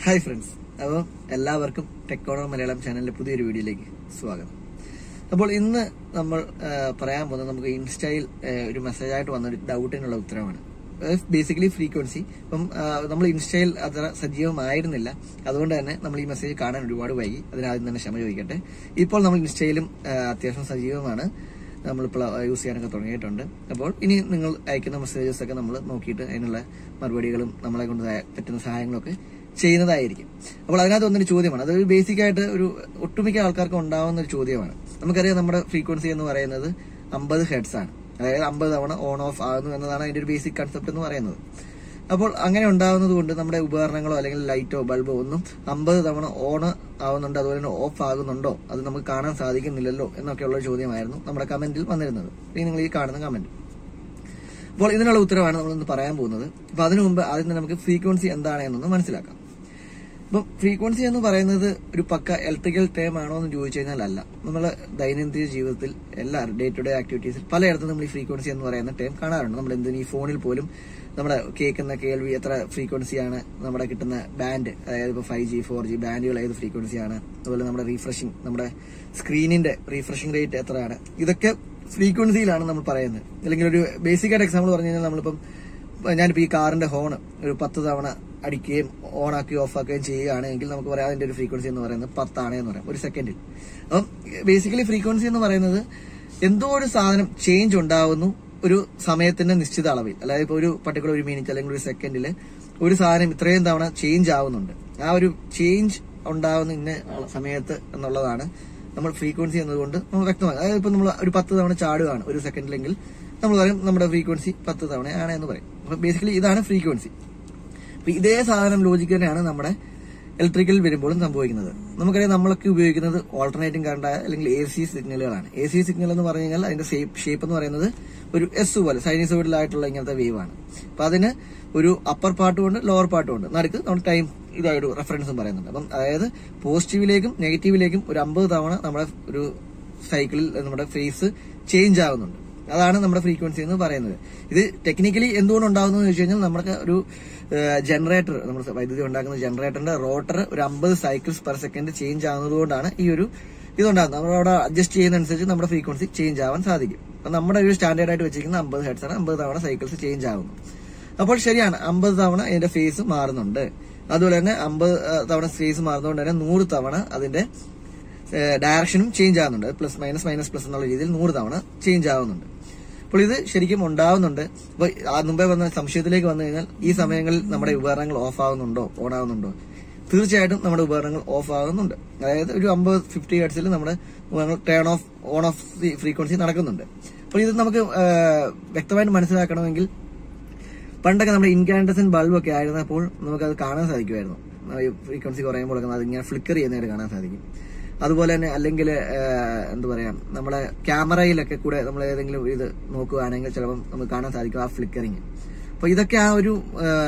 hi friends അപ്പോൾ എല്ലാവർക്കും ടെക്കോണർ മലയാളം ചാനലിലെ പുതിയൊരു വീഡിയോയിലേക്ക് സ്വാഗതം അപ്പോൾ ഇന്ന് നമ്മൾ ആ, പറയാൻ പോകുന്നത് നമുക്ക് ഇൻസ്റ്റയിൽ ആ, ഒരു മെസ്സേജായിട്ട് വന്ന ഒരു ഡൗട്ടിനുള്ള ഉത്തരമാണ് ബേസിക്കലി ഫ്രീക്വൻസി ഇപ്പം ആ, നമ്മൾ ഇൻസ്റ്റയിൽ അത്ര സജീവമായിരുന്നില്ല അതുകൊണ്ട് തന്നെ നമ്മൾ ഈ മെസ്സേജ് കാണാൻ ഒരുപാട് വൈകി അതിനാദ്യം തന്നെ ക്ഷമ ചോദിക്കട്ടെ ഇപ്പോൾ നമ്മൾ ഇൻസ്റ്റയിലും ആ, അത്യാവശ്യം സജീവമാണ് നമ്മളിപ്പോൾ യൂസ് ചെയ്യാനൊക്കെ തുടങ്ങിയിട്ടുണ്ട് അപ്പോൾ ഇനി നിങ്ങൾ അയക്കുന്ന മെസ്സേജസ് ഒക്കെ നമ്മൾ നോക്കിയിട്ട് അതിനുള്ള മറുപടികളും നമ്മളെ കൊണ്ട് സഹായ- പറ്റുന്ന സഹായങ്ങളൊക്കെ ചെയ്യുന്നതായിരിക്കും അപ്പോൾ അതിനകത്ത് വന്നൊരു ചോദ്യമാണ് അതൊരു ബേസിക് ആയിട്ട് ഒരു ഒട്ടുമിക്ക ആൾക്കാർക്ക് ഉണ്ടാവുന്ന ഒരു ചോദ്യമാണ് നമുക്കറിയാം നമ്മുടെ ഫ്രീക്വൻസി എന്ന് പറയുന്നത് അമ്പത് ഹെഡ്സ് ആണ് അതായത് അമ്പത് തവണ ഓൺ ഓഫ് ആകുന്നു എന്നതാണ് അതിന്റെ ഒരു ബേസിക് കൺസെപ്റ്റ് എന്ന് പറയുന്നത് അപ്പോൾ അങ്ങനെ ഉണ്ടാകുന്നത് കൊണ്ട് നമ്മുടെ ഉപകരണങ്ങളോ അല്ലെങ്കിൽ ലൈറ്റോ ബൾബോ ഒന്നും അമ്പത് തവണ ഓൺ ആവുന്നുണ്ടോ അതുപോലെ തന്നെ ഓഫ് ആകുന്നുണ്ടോ അത് നമുക്ക് കാണാൻ സാധിക്കുന്നില്ലല്ലോ എന്നൊക്കെയുള്ള ഒരു ചോദ്യമായിരുന്നു നമ്മുടെ കമന്റിൽ വന്നിരുന്നത് ഈ നിങ്ങൾ ഈ കാണുന്ന കമന്റ് അപ്പോൾ ഇതിനുള്ള ഉത്തരവാണ് നമ്മൾ ഇന്ന് പറയാൻ പോകുന്നത് അപ്പൊ അതിനു മുമ്പ് ആദ്യം തന്നെ നമുക്ക് ഫ്രീക്വൻസി എന്താണ് എന്നൊന്ന് മനസ്സിലാക്കാം അപ്പം ഫ്രീക്വൻസി എന്ന് പറയുന്നത് ഒരു പക്ക ഇലക്ട്രിക്കൽ ടേം ആണോ എന്ന് ചോദിച്ചു കഴിഞ്ഞാൽ അല്ല നമ്മളെ ദൈനംദിന ജീവിതത്തിൽ എല്ലാ ഡേ ടു ഡേ ആക്ടിവിറ്റീസിൽ പലയിടത്തും നമ്മൾ ഈ ഫ്രീക്വൻസി എന്ന് പറയുന്ന ടേം കാണാറുണ്ട് നമ്മൾ എന്തിന് ഈ ഫോണിൽ പോലും നമ്മുടെ കേൾക്കുന്ന കേൾവി എത്ര ഫ്രീക്വൻസിയാണ് നമ്മുടെ കിട്ടുന്ന ബാൻഡ് അതായത് ഇപ്പോൾ ഫൈവ് ജി ഫോർ ജി ബാൻഡുകൾ ഏത് ഫ്രീക്വൻസിയാണ് അതുപോലെ നമ്മുടെ റീഫ്രഷിംഗ് നമ്മുടെ സ്ക്രീനിന്റെ റീഫ്രഷിംഗ് റേറ്റ് എത്രയാണ് ഇതൊക്കെ ഫ്രീക്വൻസിയിലാണ് നമ്മൾ പറയുന്നത് അല്ലെങ്കിൽ ഒരു ബേസിക് ആയിട്ട് എക്സാമ്പിൾ പറഞ്ഞു കഴിഞ്ഞാൽ നമ്മളിപ്പം ഞാനിപ്പോ ഈ കാറിന്റെ ഹോൺ ഒരു പത്ത് തവണ അടിക്കുകയും ഓൺ ആക്കുകയും ഓഫ് ആക്കുകയും ചെയ്യുകയാണെങ്കിൽ നമുക്ക് പറയാം അതിന്റെ ഒരു ഫ്രീക്വൻസി എന്ന് പറയുന്നത് പത്താണ് എന്ന് പറയാം ഒരു സെക്കൻഡിൽ അപ്പം ബേസിക്കലി ഫ്രീക്വൻസി എന്ന് പറയുന്നത് എന്തോ ഒരു സാധനം ചേഞ്ച് ഉണ്ടാവുന്നു ഒരു സമയത്തിന്റെ നിശ്ചിത അളവിൽ അതായത് ഇപ്പോൾ ഒരു പർട്ടിക്കുലർ ഒരു മിനിറ്റ് അല്ലെങ്കിൽ ഒരു സെക്കൻഡിൽ ഒരു സാധനം ഇത്രയും തവണ ചേഞ്ച് ആവുന്നുണ്ട് ആ ഒരു ചേഞ്ച് ഉണ്ടാവുന്ന ഇന്ന സമയത്ത് എന്നുള്ളതാണ് നമ്മൾ ഫ്രീക്വൻസി എന്നതുകൊണ്ട് നമ്മൾ വ്യക്തമാക്കും അതായത് ഇപ്പൊ നമ്മൾ ഒരു പത്ത് തവണ ചാടുകയാണ് ഒരു സെക്കൻഡിലെങ്കിൽ നമ്മൾ പറയും നമ്മുടെ ഫ്രീക്വൻസി പത്ത് തവണയാണ് എന്ന് പറയും അപ്പൊ ബേസിക്കലി ഇതാണ് ഫ്രീക്വൻസി അപ്പൊ ഇതേ സാധനം ലോജിക്ക് തന്നെയാണ് നമ്മുടെ ഇലക്ട്രിക്കൽ വരുമ്പോഴും സംഭവിക്കുന്നത് നമുക്കറിയാം നമ്മളൊക്കെ ഉപയോഗിക്കുന്നത് ഓൾട്ടർനേറ്റിംഗ് കറണ്ട് അല്ലെങ്കിൽ എ സി സിഗ്നലുകളാണ് എ സി സിഗ്നൽ എന്ന് പറഞ്ഞു കഴിഞ്ഞാൽ അതിന്റെ ഷേപ്പ് എന്ന് പറയുന്നത് ഒരു എസ് പോലെ സൈനിസോയിഡലായിട്ടുള്ള ഇങ്ങനത്തെ വേവ് ആണ് അപ്പൊ അതിന് ഒരു അപ്പർ പാർട്ടും ഉണ്ട് ലോവർ പാർട്ടും ഉണ്ട് നടുക്ക് നമ്മൾ ടൈം ഇതായിട്ട് റെഫറൻസും പറയുന്നുണ്ട് അപ്പം അതായത് പോസിറ്റീവിലേക്കും നെഗറ്റീവിലേക്കും ഒരു അമ്പത് തവണ നമ്മുടെ ഒരു സൈക്കിളിൽ നമ്മുടെ ഫേസ് ചേഞ്ച് ആവുന്നുണ്ട് അതാണ് നമ്മുടെ ഫ്രീക്വൻസി എന്ന് പറയുന്നത് ഇത് ടെക്നിക്കലി എന്തുകൊണ്ട് ഉണ്ടാകുന്നു എന്ന് വെച്ച് കഴിഞ്ഞാൽ നമ്മുടെ ഒരു ജനറേറ്റർ നമ്മൾ വൈദ്യുതി ഉണ്ടാക്കുന്ന ജനറേറ്ററിന്റെ റോട്ടർ ഒരു അമ്പത് സൈക്കിൾസ് പെർ സെക്കൻഡ് ചേഞ്ച് ആകുന്നതുകൊണ്ടാണ് ഈ ഒരു ഇതുണ്ടാകുന്നത് നമ്മൾ അവിടെ അഡ്ജസ്റ്റ് ചെയ്യുന്നതനുസരിച്ച് നമ്മുടെ ഫ്രീക്വൻസി ചേഞ്ച് ആവാൻ സാധിക്കും അപ്പൊ നമ്മുടെ ഒരു സ്റ്റാൻഡേർഡ് ആയിട്ട് വെച്ചിരിക്കുന്ന അമ്പത് ഹെഡ്സ് ആണ് അമ്പത് തവണ സൈക്കിൾസ് ചേഞ്ച് ആകുന്നു അപ്പോൾ ശരിയാണ് അമ്പത് തവണ ഇതിന്റെ ഫേസ് മാറുന്നുണ്ട് അതുപോലെ തന്നെ അമ്പത് തവണ ഫേസ് മാറുന്നതുകൊണ്ട് തന്നെ നൂറ് തവണ അതിന്റെ ഡയറക്ഷനും ചേഞ്ച് ആവുന്നുണ്ട് പ്ലസ് മൈനസ് മൈനസ് പ്ലസ് എന്നുള്ള രീതിയിൽ നൂറ് തവണ ചേഞ്ച് ആവുന്നുണ്ട് അപ്പോൾ ഇത് ശരിക്കും ഉണ്ടാവുന്നുണ്ട് അപ്പൊ ആ മുമ്പേ വന്ന സംശയത്തിലേക്ക് വന്നു കഴിഞ്ഞാൽ ഈ സമയങ്ങളിൽ നമ്മുടെ ഉപകരണങ്ങൾ ഓഫ് ആവുന്നുണ്ടോ ഓൺ ആവുന്നുണ്ടോ തീർച്ചയായിട്ടും നമ്മുടെ ഉപകരണങ്ങൾ ഓഫ് ആകുന്നുണ്ട് അതായത് ഒരു അമ്പത് ഫിഫ്റ്റി ഹെഡ്സിൽ നമ്മുടെ ഉപകരണങ്ങൾ turn off on off frequency നടക്കുന്നുണ്ട് അപ്പോൾ ഇത് നമുക്ക് ആ, വ്യക്തമായിട്ട് മനസ്സിലാക്കണമെങ്കിൽ പണ്ടൊക്കെ നമ്മുടെ ഇൻകാൻഡസൻ ബൾബൊക്കെ ആയിരുന്നപ്പോൾ നമുക്കത് കാണാൻ സാധിക്കുമായിരുന്നു ഫ്രീക്വൻസി കുറയുമ്പോൾ അത് ഇങ്ങനെ ഫ്ലിക്കർ ചെയ്യുന്നതായിട്ട് കാണാൻ സാധിക്കും അതുപോലെ തന്നെ അല്ലെങ്കിൽ എന്താ പറയാ നമ്മുടെ ക്യാമറയിലൊക്കെ കൂടെ നമ്മൾ ഏതെങ്കിലും ഇത് നോക്കുകയാണെങ്കിൽ ചിലപ്പം നമുക്ക് കാണാൻ സാധിക്കും ആ ഫ്ലിക്കറിങ് അപ്പൊ ഇതൊക്കെ ആ ഒരു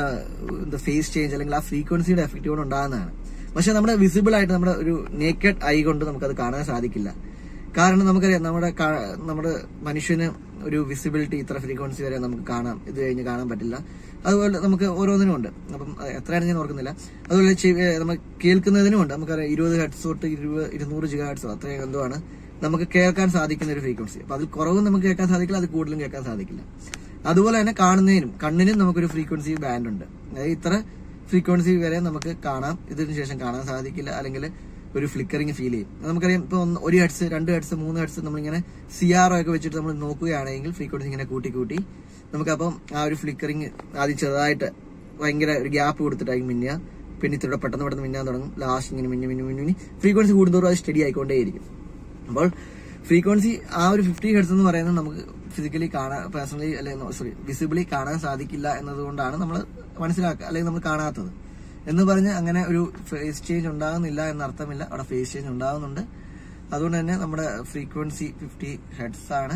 എന്താ ഫേസ് ചേഞ്ച് അല്ലെങ്കിൽ ആ ഫ്രീക്വൻസിയുടെ എഫക്റ്റ് കൊണ്ട് ഉണ്ടാകുന്നതാണ് പക്ഷെ നമ്മുടെ വിസിബിൾ ആയിട്ട് നമ്മുടെ ഒരു നേക്കഡ് ഐ കൊണ്ട് നമുക്കത് കാണാൻ സാധിക്കില്ല കാരണം നമുക്കറിയാം നമ്മുടെ കാ- നമ്മുടെ മനുഷ്യന് ഒരു വിസിബിലിറ്റി ഇത്ര ഫ്രീക്വൻസി വരെ നമുക്ക് കാണാം ഇത് കഴിഞ്ഞ് കാണാൻ പറ്റില്ല അതുപോലെ നമുക്ക് ഓരോന്നിനും ഉണ്ട് അപ്പം അത് എത്രയാണ് ഞാൻ ഓർക്കുന്നില്ല അതുപോലെ ചെവി- ഏ, നമ്മൾ കേൾക്കുന്നതിനും ഉണ്ട് നമുക്കറിയാം ഇരുപത് ഹെഡ്സ് തൊട്ട് ഇരുപത് ഇരുന്നൂറ് ജിഗ ഹെഡ്സോ അത്രയും എന്തോ ആണ് നമുക്ക് കേൾക്കാൻ സാധിക്കുന്ന ഒരു ഫ്രീക്വൻസി അപ്പൊ അതിൽ കുറവും നമുക്ക് കേൾക്കാൻ സാധിക്കില്ല അത് കൂടുതലും കേൾക്കാൻ സാധിക്കില്ല അതുപോലെ തന്നെ കാണുന്നതിനും കണ്ണിനും നമുക്കൊരു ഫ്രീക്വൻസി ബാൻഡ് ഉണ്ട് അതായത് ഇത്ര ഫ്രീക്വൻസി വരെ നമുക്ക് കാണാം ഇതിനു ശേഷം കാണാൻ സാധിക്കില്ല അല്ലെങ്കിൽ ഒരു ഫ്ലിക്കറിങ് ഫീൽ ചെയ്യും അത് നമുക്കറിയാം ഇപ്പൊ ഒന്ന് ഒരു ഹെഡ്സ് രണ്ട് ഹെഡ്സ് മൂന്ന് ഹെഡ്സ് നമ്മളിങ്ങനെ സി ആർ ഒക്കെ വെച്ചിട്ട് നമ്മൾ നോക്കുകയാണെങ്കിൽ ഫ്രീക്വൻസി ഇങ്ങനെ കൂട്ടി കൂട്ടി നമുക്കപ്പം ആ ഒരു ഫ്ലിക്കറിങ് ആദ്യം ചെറുതായിട്ട് ഭയങ്കര ഒരു ഗ്യാപ്പ് കൊടുത്തിട്ടായിരിക്കും മിന്നുക പിന്നെ ഇത്തിരി പെട്ടെന്ന് പെട്ടെന്ന് മിന്നാൻ തുടങ്ങും ലാസ്റ്റ് ഇങ്ങനെ മിന്നി മിന്നി മിന്നി മിന്നി ഫ്രീക്വൻസി കൂടുന്തോറും അത് സ്റ്റഡി ആയിക്കൊണ്ടേയിരിക്കും അപ്പോൾ ഫ്രീക്വൻസി ആ ഒരു ഫിഫ്റ്റി ഹെഡ്സ് എന്ന് പറയുന്നത് നമുക്ക് ഫിസിക്കലി കാണാൻ പേഴ്സണലി അല്ലെങ്കിൽ സോറി വിസിബിളി കാണാൻ സാധിക്കില്ല എന്നതുകൊണ്ടാണ് നമ്മൾ മനസ്സിലാക്കുക അല്ലെങ്കിൽ നമ്മൾ കാണാത്തത് എന്ന് പറഞ്ഞ് അങ്ങനെ ഒരു ഫേസ് ചേഞ്ച് ഉണ്ടാകുന്നില്ല എന്നർത്ഥമില്ല അവിടെ ഫേസ് ചേഞ്ച് ഉണ്ടാകുന്നുണ്ട് അതുകൊണ്ട് തന്നെ നമ്മുടെ ഫ്രീക്വൻസി ഫിഫ്റ്റി ഹെഡ്സ് ആണ്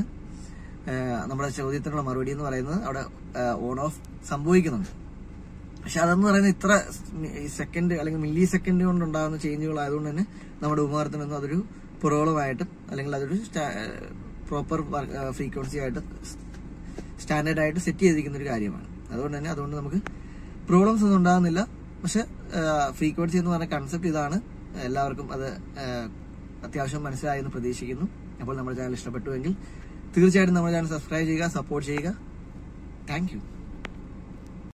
ഏഹ് നമ്മുടെ ചോദ്യത്തിനുള്ള മറുപടി എന്ന് പറയുന്നത് അവിടെ ഓൺ ഓഫ് സംഭവിക്കുന്നുണ്ട് പക്ഷെ അതെന്ന് പറയുന്നത് ഇത്ര സെക്കൻഡ് അല്ലെങ്കിൽ മില്ലി സെക്കൻഡ് കൊണ്ട് ഉണ്ടാകുന്ന ചേഞ്ചുകൾ ആയതുകൊണ്ട് തന്നെ നമ്മുടെ ഉപകാരത്തിനൊന്നും അതൊരു പ്രോബ്ലമായിട്ടും അല്ലെങ്കിൽ അതൊരു പ്രോപ്പർ ഫ്രീക്വൻസി ആയിട്ട് സ്റ്റാൻഡേർഡ് ആയിട്ട് സെറ്റ് ചെയ്തിരിക്കുന്ന ഒരു കാര്യമാണ് അതുകൊണ്ട് തന്നെ അതുകൊണ്ട് നമുക്ക് പ്രോബ്ലംസ് ഒന്നും ഉണ്ടാകുന്നില്ല പക്ഷെ ഫ്രീക്വൻസി എന്ന് പറഞ്ഞ കൺസെപ്റ്റ് ഇതാണ് എല്ലാവർക്കും അത് ആ, അത്യാവശ്യം മനസ്സിലായെന്ന് പ്രതീക്ഷിക്കുന്നു അപ്പോൾ നമ്മുടെ ചാനൽ ഇഷ്ടപ്പെട്ടുവെങ്കിൽ തീർച്ചയായിട്ടും നമ്മുടെ ചാനൽ സബ്സ്ക്രൈബ് ചെയ്യുക സപ്പോർട്ട് ചെയ്യുക താങ്ക് യു